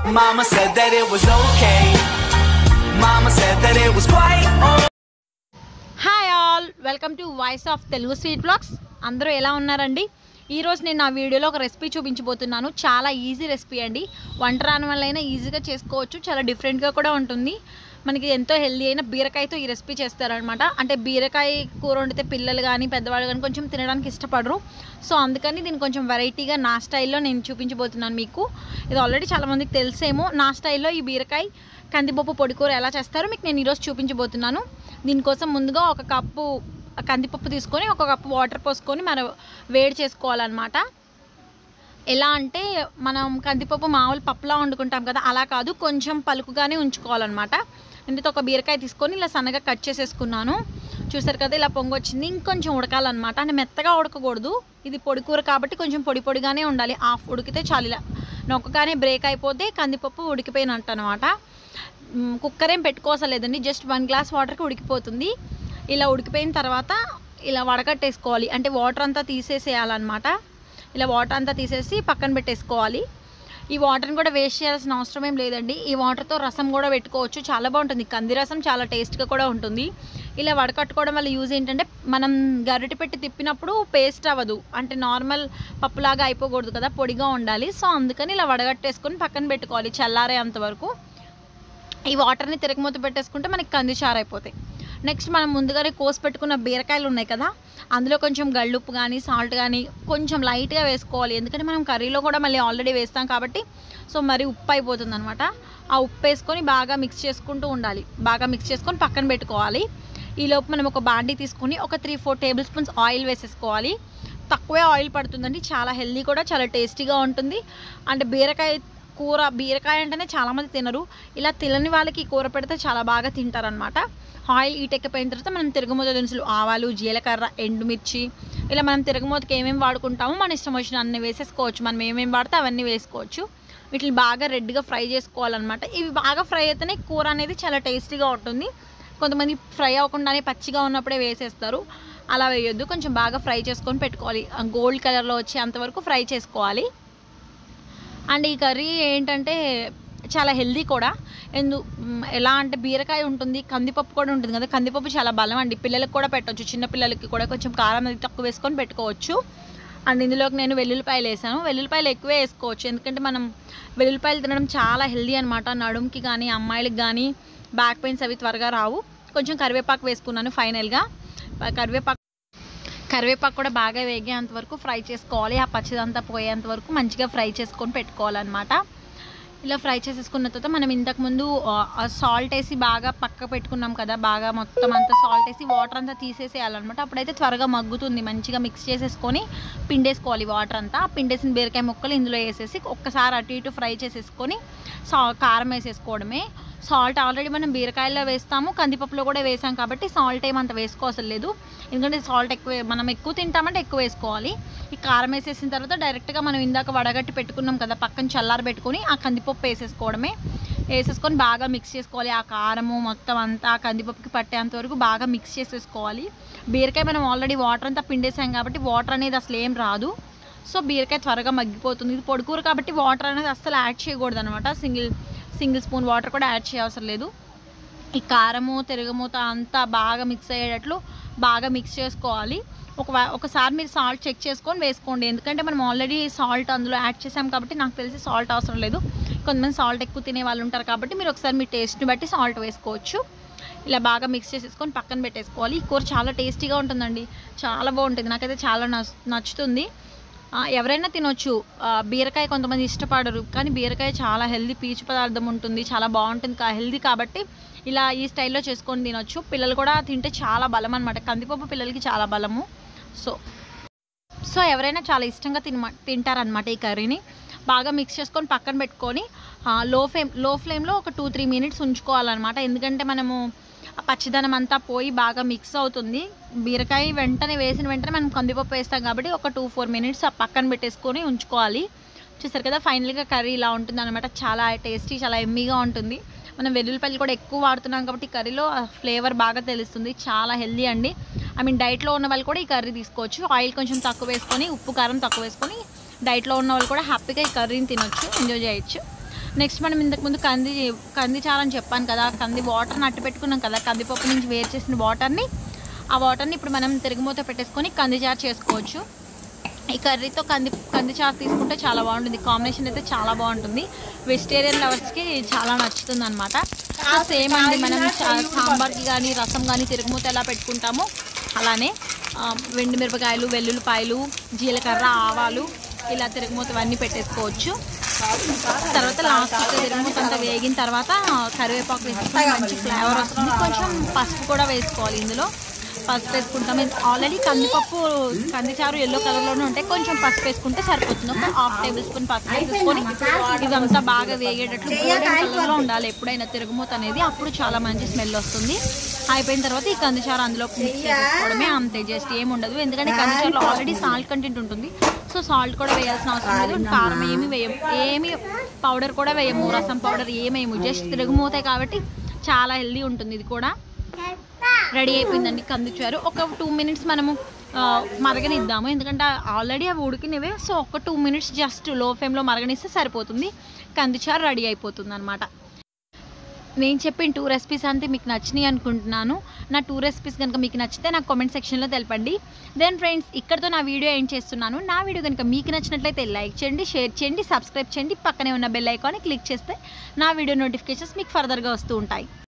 Mama said that it was okay. Mama said that it was quite alright. Hi all welcome to voice of Telugu sweet blogs అందరూ ఎలా ఉన్నారండి ఈరోజు నేను నా వీడియోలో ఒక రెసిపీ చూపించబోతున్నాను చాలా ఈజీ రెసిపీ అండి వంట రాని వాళ్ళైనా ఈజీగా చేసుకోవచ్చు చాలా డిఫరెంట్గా కూడా ఉంటుంది మనకి ఎంతో హెల్దీ అయిన బీరకాయతో ఈ రెసిపీ చేస్తారనమాట అంటే బీరకాయ కూర వండితే పిల్లలు కానీ పెద్దవాళ్ళు కానీ కొంచెం తినడానికి ఇష్టపడరు సో అందుకని దీన్ని కొంచెం వెరైటీగా నా స్టైల్లో నేను చూపించబోతున్నాను మీకు ఇది ఆల్రెడీ చాలామందికి తెలిసేమో నా స్టైల్లో ఈ బీరకాయ కందిపప్పు పొడి కూర ఎలా చేస్తారో మీకు నేను ఈరోజు చూపించబోతున్నాను దీనికోసం ముందుగా ఒక కప్పు కందిపప్పు తీసుకొని ఒక కప్పు వాటర్ పోసుకొని మనం వేడి చేసుకోవాలన్నమాట ఎలా అంటే మనం కందిపప్పు మామూలు పప్పులా వండుకుంటాం కదా అలా కాదు కొంచెం పలుకుగానే ఉంచుకోవాలన్నమాట నేనైతే ఒక బీరకాయ తీసుకొని ఇలా సన్నగా కట్ చేసేసుకున్నాను చూసారు కదా ఇలా పొంగు వచ్చింది ఇంకొంచెం ఉడకాలన్నమాట అంటే మెత్తగా ఉడకకూడదు ఇది పొడి కూర కాబట్టి కొంచెం పొడి పొడిగానే ఉండాలి హాఫ్ ఉడికితే చాలు ఇలా నొక్కగానే బ్రేక్ అయిపోతే కందిపప్పు ఉడికిపోయినట్టు అనమాట కుక్కర్ ఏం పెట్టుకోవసరం లేదండి జస్ట్ వన్ గ్లాస్ వాటర్కి ఉడికిపోతుంది ఇలా ఉడికిపోయిన తర్వాత ఇలా వడకట్టేసుకోవాలి అంటే వాటర్ అంతా తీసేసేయాలన్నమాట ఇలా వాటర్ అంతా తీసేసి పక్కన పెట్టేసుకోవాలి ఈ వాటర్ని కూడా వేస్ట్ చేయాల్సిన అవసరం ఏం లేదండి ఈ వాటర్తో రసం కూడా పెట్టుకోవచ్చు చాలా బాగుంటుంది కంది రసం చాలా టేస్ట్గా కూడా ఉంటుంది ఇలా వడకట్టుకోవడం వల్ల యూజ్ ఏంటంటే మనం గరిటె పెట్టి తిప్పినప్పుడు పేస్ట్ అవ్వదు అంటే నార్మల్ పప్పులాగా అయిపోకూడదు కదా పొడిగా ఉండాలి సో అందుకని ఇలా వడగట్టేసుకొని పక్కన పెట్టుకోవాలి చల్లారేంత వరకు ఈ వాటర్ని తిరగమూత పెట్టేసుకుంటే మనకి కంది చారు అయిపోతాయి నెక్స్ట్ మనం ముందుగానే కోసి పెట్టుకున్న బీరకాయలు ఉన్నాయి కదా అందులో కొంచెం గళ్ళుప్పు కానీ సాల్ట్ కానీ కొంచెం లైట్గా వేసుకోవాలి ఎందుకంటే మనం కర్రీలో కూడా మళ్ళీ ఆల్రెడీ వేస్తాం కాబట్టి సో మరి ఉప్పు అయిపోతుంది అనమాట ఆ ఉప్పు వేసుకొని బాగా మిక్స్ చేసుకుంటూ ఉండాలి బాగా మిక్స్ చేసుకొని పక్కన పెట్టుకోవాలి ఈలోపు మనం ఒక బాండీ తీసుకొని ఒక three four tablespoons oil వేసేసుకోవాలి తక్కువే ఆయిల్ పడుతుందండి చాలా హెల్దీ కూడా చాలా టేస్టీగా ఉంటుంది అంటే బీరకాయ కూర బీరకాయ అంటేనే చాలామంది తినరు ఇలా తినని వాళ్ళకి ఈ కూర పెడితే చాలా బాగా తింటారనమాట ఆయిల్ ఈటెక్కిపోయిన తర్వాత మనం తిరుగుమూత దినుసులు ఆవాలు జీలకర్ర ఎండుమిర్చి ఇలా మనం తిరుగుమూతకి ఏమేమి వాడుకుంటామో మన ఇష్టం వచ్చిన అన్ని వేసేసుకోవచ్చు మనం ఏమేమి వాడితే అవన్నీ వేసుకోవచ్చు వీటిని బాగా రెడ్గా ఫ్రై చేసుకోవాలన్నమాట ఇవి బాగా ఫ్రై అయితేనే కూర అనేది చాలా టేస్టీగా ఉంటుంది కొంతమంది ఫ్రై అవ్వకుండానే పచ్చిగా ఉన్నప్పుడే వేసేస్తారు అలా వేయొద్దు కొంచెం బాగా ఫ్రై చేసుకొని పెట్టుకోవాలి గోల్డ్ కలర్లో వచ్చే అంతవరకు ఫ్రై చేసుకోవాలి అండ్ ఈ కర్రీ ఏంటంటే చాలా హెల్దీ కూడా ఎందు మ్, ఎలా అంటే బీరకాయ ఉంటుంది కందిపప్పు కూడా ఉంటుంది కదా కందిపప్పు చాలా బలం అండి పిల్లలకు కూడా పెట్టవచ్చు చిన్న పిల్లలకి కూడా కొంచెం కారం అది తక్కువ వేసుకొని పెట్టుకోవచ్చు అండ్ ఇందులోకి నేను వెల్లుల్లిపాయలు వేసాను వెల్లుల్లిపాయలు ఎక్కువే వేసుకోవచ్చు ఎందుకంటే మనం వెల్లుల్లిపాయలు తినడం చాలా హెల్దీ అనమాట నడుముకి కానీ అమ్మాయిలకి కానీ బ్యాక్ పెయిన్స్ అవి త్వరగా రావు కొంచెం కరివేపాకు వేసుకున్నాను ఫైనల్గా కరివేపాకు కరివేపాకు కూడా బాగా వేగేంత వరకు ఫ్రై చేసుకోవాలి ఆ పచ్చిదంతా పోయేంత వరకు మంచిగా ఫ్రై చేసుకొని పెట్టుకోవాలన్నమాట ఇలా ఫ్రై చేసేసుకున్న తర్వాత మనం ఇంతకుముందు సాల్ట్ వేసి బాగా పక్క పెట్టుకున్నాం కదా బాగా మొత్తం అంతా సాల్ట్ వేసి వాటర్ అంతా తీసేసేయాలన్నమాట అప్పుడైతే త్వరగా మగ్గుతుంది మంచిగా మిక్స్ చేసేసుకొని పిండేసుకోవాలి వాటర్ అంతా ఆ పిండేసిన బీరకాయ ముక్కలు ఇందులో వేసేసి ఒక్కసారి అటు ఇటు ఫ్రై చేసేసుకొని సా కారం వేసేసుకోవడమే సాల్ట్ ఆల్రెడీ మనం బీరకాయలో వేస్తాము కందిపప్పులో కూడా వేసాం కాబట్టి సాల్ట్ ఏమంత వేసుకోవసం లేదు ఎందుకంటే సాల్ట్ ఎక్కువ మనం ఎక్కువ తింటామంటే ఎక్కువ వేసుకోవాలి ఈ కారం వేసేసిన తర్వాత డైరెక్ట్గా మనం ఇందాక వడగట్టి పెట్టుకున్నాం కదా పక్కన చల్లారి పెట్టుకొని ఆ కందిపప్పు వేసేసుకోవడమే వేసేసుకొని బాగా మిక్స్ చేసుకోవాలి ఆ కారము మొత్తం అంతా ఆ కందిపప్పుకి పట్టేంత వరకు బాగా మిక్స్ చేసేసుకోవాలి బీరకాయ మనం ఆల్రెడీ వాటర్ అంతా పిండేసాం కాబట్టి వాటర్ అనేది అసలు ఏం రాదు సో బీరకాయ త్వరగా మగ్గిపోతుంది ఇది పొడికూర కాబట్టి వాటర్ అనేది అస్సలు యాడ్ చేయకూడదు అనమాట సింగిల్ సింగిల్ స్పూన్ వాటర్ కూడా యాడ్ చేయవసరం లేదు ఈ కారము తిరగమూత అంతా బాగా మిక్స్ అయ్యేటట్లు బాగా మిక్స్ చేసుకోవాలి ఒక ఒకసారి మీరు సాల్ట్ చెక్ చేసుకొని వేసుకోండి ఎందుకంటే మనం ఆల్రెడీ సాల్ట్ అందులో యాడ్ చేసాం కాబట్టి నాకు తెలిసి సాల్ట్ అవసరం లేదు కొంతమంది సాల్ట్ ఎక్కువ తినే వాళ్ళు ఉంటారు కాబట్టి మీరు ఒకసారి మీ టేస్ట్ని బట్టి సాల్ట్ వేసుకోవచ్చు ఇలా బాగా మిక్స్ చేసేసుకొని పక్కన పెట్టేసుకోవాలి ఈ కూర చాలా టేస్టీగా ఉంటుందండి చాలా బాగుంటుంది నాకైతే చాలా నచ్ నచ్చుతుంది ఆ, ఎవరైనా తినొచ్చు ఆ, బీరకాయ కొంతమంది ఇష్టపడరు కానీ బీరకాయ చాలా హెల్దీ పీచు పదార్థం ఉంటుంది చాలా బాగుంటుంది కా హెల్దీ కాబట్టి ఇలా ఈ స్టైల్లో చేసుకొని తినొచ్చు పిల్లలు కూడా తింటే చాలా బలం అనమాట కందిపప్పు పిల్లలకి చాలా బలము సో సో ఎవరైనా చాలా ఇష్టంగా తిన తింటారనమాట ఈ కర్రీని బాగా మిక్స్ చేసుకొని పక్కన పెట్టుకొని లో ఫ్లేమ్ లో ఫ్లేమ్లో ఒక టూ త్రీ మినిట్స్ ఉంచుకోవాలన్నమాట ఎందుకంటే మనము ఆ పచ్చిదనం అంతా పోయి బాగా మిక్స్ అవుతుంది బీరకాయ వెంటనే వేసిన వెంటనే మనం కందిపప్పు వేస్తాం కాబట్టి ఒక టూ ఫోర్ మినిట్స్ ఆ పక్కన పెట్టేసుకొని ఉంచుకోవాలి చూసారు కదా ఫైనల్గా కర్రీ ఇలా ఉంటుంది అనమాట చాలా టేస్టీ చాలా ఎమ్మీగా ఉంటుంది మనం వెల్లుల్లిపల్లి కూడా ఎక్కువ వాడుతున్నాం కాబట్టి కర్రీలో ఫ్లేవర్ బాగా తెలుస్తుంది చాలా హెల్దీ అండి ఐ మీన్ డైట్లో ఉన్న వాళ్ళు కూడా ఈ కర్రీ తీసుకోవచ్చు ఆయిల్ కొంచెం తక్కువ వేసుకొని ఉప్పు కారం తక్కువ వేసుకొని డైట్లో ఉన్న వాళ్ళు కూడా హ్యాపీగా ఈ కర్రీని తినొచ్చు ఎంజాయ్ చేయొచ్చు నెక్స్ట్ మనం ఇంతకుముందు కంది కంది చారని చెప్పాను కదా కంది వాటర్ని అట్టు పెట్టుకున్నాం కదా కందిపప్పు నుంచి వేరు చేసిన వాటర్ని ఆ వాటర్ని ఇప్పుడు మనం తిరుగుమూత పెట్టేసుకొని కంది చారు చేసుకోవచ్చు ఈ కర్రీతో కంది కంది చారు తీసుకుంటే చాలా బాగుంటుంది కాంబినేషన్ అయితే చాలా బాగుంటుంది వెజిటేరియన్ లవర్స్కి చాలా నచ్చుతుంది అనమాట సేమ్ అండి మనం చా- సాంబార్కి కానీ రసం కానీ తిరుగుమూత ఎలా పెట్టుకుంటామో అలానే ఆ, వెండి మిరపకాయలు వెల్లుల్లిపాయలు జీలకర్ర ఆవాలు ఇలా తిరుగుమూత అన్నీ పెట్టేసుకోవచ్చు తర్వాత లాస్ట్ తిరుగుమూత అంతా వేగిన తర్వాత కరివేపాకు వేసుకుని మంచి ఫ్లేవర్ వస్తుంది కొంచెం పసుపు కూడా వేసుకోవాలి ఇందులో పసుపు వేసుకుంటాం ఆల్రెడీ కందిపప్పు కందిచారు ఎల్లో కలర్లోనే ఉంటే కొంచెం పసుపు వేసుకుంటే సరిపోతుంది ఒక హాఫ్ టేబుల్ స్పూన్ పసుపు వేసుకొని ఇదంతా బాగా వేగేటట్లు గోల్డెన్ కలర్లో ఉండాలి ఎప్పుడైనా తిరుగుమూత అనేది అప్పుడు చాలా మంచి స్మెల్ వస్తుంది అయిపోయిన తర్వాత ఈ కందిచారు అందులో మిక్స్ చేసుకోవడమే అంతే జస్ట్ ఏమి ఉండదు ఎందుకంటే కందిచారులో ఆల్రెడీ సాల్ట్ కంటెంట్ ఉంటుంది సో సాల్ట్ కూడా వేయాల్సిన అవసరం లేదు కారం ఏమి వేయము ఏమి పౌడర్ కూడా వేయము రసం పౌడర్ ఏమేయము జస్ట్ తిరుగుమూతే కాబట్టి చాలా హెల్దీ ఉంటుంది ఇది కూడా రెడీ అయిపోయిందండి కందిచారు ఒక టూ మినిట్స్ మనము ఆ, మరగనిద్దాము ఎందుకంటే ఆల్రెడీ అవి ఉడికినవే సో ఒక టూ మినిట్స్ జస్ట్ లో ఫ్లేమ్లో మరగనిస్తే సరిపోతుంది కందిచారు రెడీ అయిపోతుంది అనమాట నేను చెప్పిన టూ రెసిపీస్ అంటే మీకు నచ్చినాయి అనుకుంటున్నాను నా టూ రెసిపీస్ కనుక మీకు నచ్చితే నాకు కామెంట్ సెక్షన్లో తెలపండి దెన్ ఫ్రెండ్స్ ఇక్కడతో నా వీడియో ఏం చేస్తున్నాను నా వీడియో కనుక మీకు నచ్చినట్లయితే లైక్ చేయండి షేర్ చేయండి సబ్స్క్రైబ్ చేయండి పక్కనే ఉన్న బెల్ ఐకాన్ని క్లిక్ చేస్తే నా వీడియో నోటిఫికేషన్స్ మీకు ఫర్దర్గా వస్తూ ఉంటాయి